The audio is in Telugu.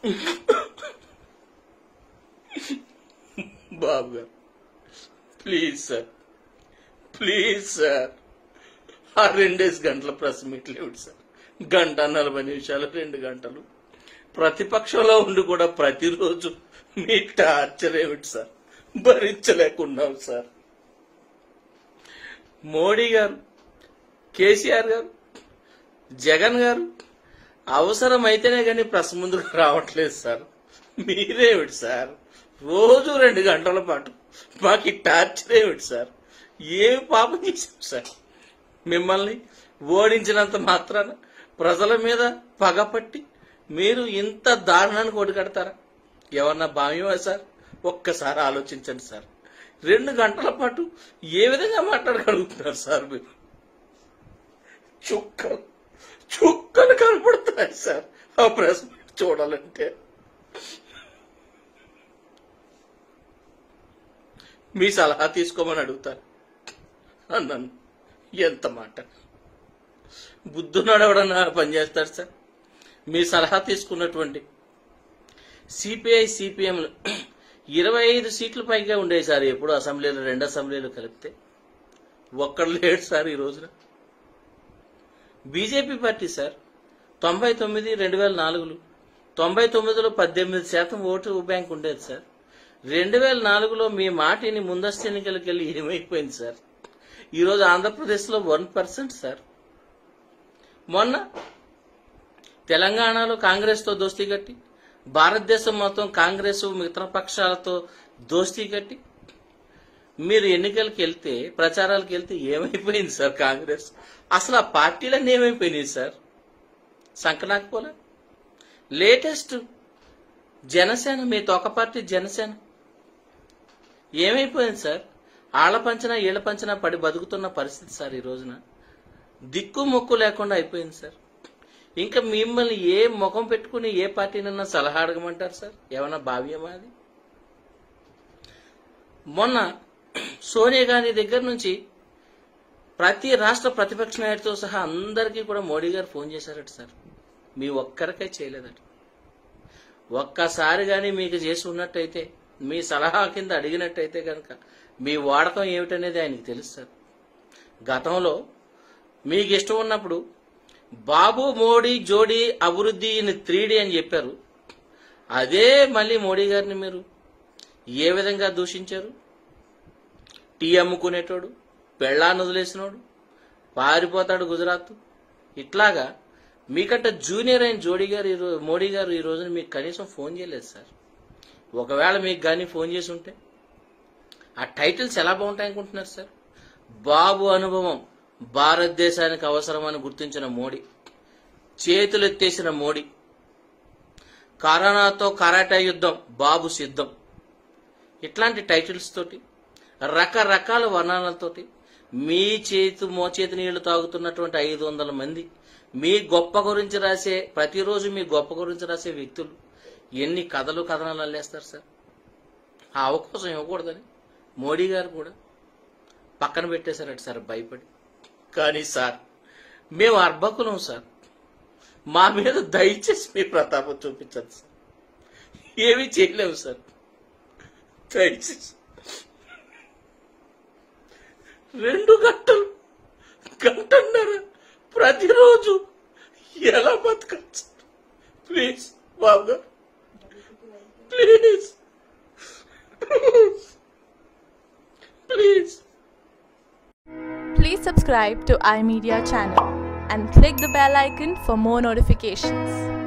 బాబు గారు ప్లీజ్ సార్ ప్లీజ్ సార్ ఆ రెండేసి గంటల ప్రెస్ మీట్లు ఏమిటి సార్ గంట నలభై నిమిషాలు రెండు గంటలు ప్రతిపక్షంలో ఉండి కూడా ప్రతిరోజు మీ టార్చర్ ఏమిటి సార్ భరించలేకున్నాం సార్ మోడీ గారు కేసీఆర్ గారు జగన్ గారు అవసరమైతేనే కానీ ప్రెస్ ముందుకు రావట్లేదు సార్ మీరేమిటి సార్ రోజు రెండు గంటల పాటు మాకు ఈ టార్చర్ ఏమిటి సార్ ఏం పాపం చేశాం సార్ మిమ్మల్ని ఓడించినంత మాత్రాన ప్రజల మీద పగపట్టి మీరు ఇంత దారుణానికి ఒడిగడతారా ఏమన్నా భావ్యమా సార్ ఒక్కసారి ఆలోచించండి సార్ రెండు గంటల పాటు ఏ విధంగా మాట్లాడగలుగుతున్నారు సార్ మీరు చుక్కలు చుక్కలు కనపడుతున్నాయి సార్ ఆ ప్రెస్ మీట్ చూడాలంటే మీ సలహా తీసుకోమని అడుగుతారు అన్నాను ఎంత మాట బుద్ధున్నాడు ఎవడన్నా పనిచేస్తాడు సార్ మీ సలహా తీసుకున్నటువంటి సిపిఐ సిపిఎంలు ఇరవై ఐదు సీట్ల పైగా ఉండేవి సార్ ఎప్పుడు అసెంబ్లీలో రెండు అసెంబ్లీలు కలిపితే ఒక్కడు లేడు సార్ ఈ రోజున బీజేపీ పార్టీ సార్ తొంభై తొమ్మిది రెండు వేల నాలుగులో తొంభై తొమ్మిదిలో పద్దెనిమిది శాతం ఓటు బ్యాంక్ ఉండేది సార్ రెండు వేల నాలుగులో మీ మాటిని ముందస్తు ఎన్నికలకు వెళ్ళి ఏమైపోయింది సార్ ఈరోజు ఆంధ్రప్రదేశ్లో వన్ పర్సెంట్ సార్ మొన్న తెలంగాణలో కాంగ్రెస్తో దోస్తీ కట్టి భారతదేశం మొత్తం కాంగ్రెస్ మిగతా పక్షాలతో దోస్తీ కట్టి మీరు ఎన్నికలకు వెళ్తే ప్రచారాలకు వెళ్తే ఏమైపోయింది సార్ కాంగ్రెస్ అసలు ఆ పార్టీలన్నీ ఏమైపోయినాయి సార్ సంకనాకపోలే లేటెస్ట్ జనసేన మీ తొక పార్టీ జనసేన ఏమైపోయింది సార్ ఆళ్ల పంచన ఈళ్ల పంచన పడి బతుకుతున్న పరిస్థితి సార్ ఈ రోజున దిక్కు మొక్కు లేకుండా అయిపోయింది సార్ ఇంకా మిమ్మల్ని ఏ ముఖం పెట్టుకుని ఏ పార్టీనన్నా సలహా అడగమంటారు సార్ ఏమన్నా భావ్యమా అది మొన్న సోనియా గాంధీ దగ్గర నుంచి ప్రతి రాష్ట్ర ప్రతిపక్ష నాయకుడితో సహా అందరికీ కూడా మోడీ గారు ఫోన్ చేశారట సార్ మీ ఒక్కరికే చేయలేదట ఒక్కసారి కానీ మీకు చేసి ఉన్నట్టయితే మీ సలహా కింద అడిగినట్టయితే కనుక మీ వాడకం ఏమిటనేది ఆయనకి తెలుసు సార్ గతంలో మీకు ఇష్టం ఉన్నప్పుడు బాబు మోడీ జోడీ అభివృద్ధి ఇన్ త్రీ అని చెప్పారు అదే మళ్ళీ మోడీ గారిని మీరు ఏ విధంగా దూషించారు టీ అమ్ముకునేటోడు పెళ్ళాన్ని వదిలేసినోడు పారిపోతాడు గుజరాత్ ఇట్లాగా మీకంట జూనియర్ అయిన జోడీ గారు ఈ రో- మోడీ గారు ఈ రోజున మీకు కనీసం ఫోన్ చేయలేదు సార్ ఒకవేళ మీకు కానీ ఫోన్ చేసి ఉంటే ఆ టైటిల్స్ ఎలా బాగుంటాయి అనుకుంటున్నారు సార్ బాబు అనుభవం భారతదేశానికి అవసరమని గుర్తించిన మోడీ చేతులెత్తేసిన మోడీ కరోనాతో కరాటా యుద్ధం బాబు సిద్ధం ఇట్లాంటి టైటిల్స్ తోటి రకరకాల వర్ణాలతోటి మీ చేతి మోచేతి నీళ్లు తాగుతున్నటువంటి ఐదు వందల మంది మీ గొప్ప గురించి రాసే ప్రతిరోజు మీ గొప్ప గురించి రాసే వ్యక్తులు ఎన్ని కథలు కథనాలు అల్లేస్తారు సార్ ఆ అవకాశం ఇవ్వకూడదని మోడీ గారు కూడా పక్కన పెట్టేశారట సార్ భయపడి కానీ సార్ మేము అర్భకులం సార్ మా మీద దయచేసి మీ ప్రతాపం చూపించండి సార్ ఏమీ చేయలేము సార్ దయచేసి రెండు గంటలు గంటన్నర ప్రతిరోజు ఎలా బతకచ్చు ప్లీజ్ బాబు గారు please please Please subscribe to iMedia channel and click the bell icon for more notifications.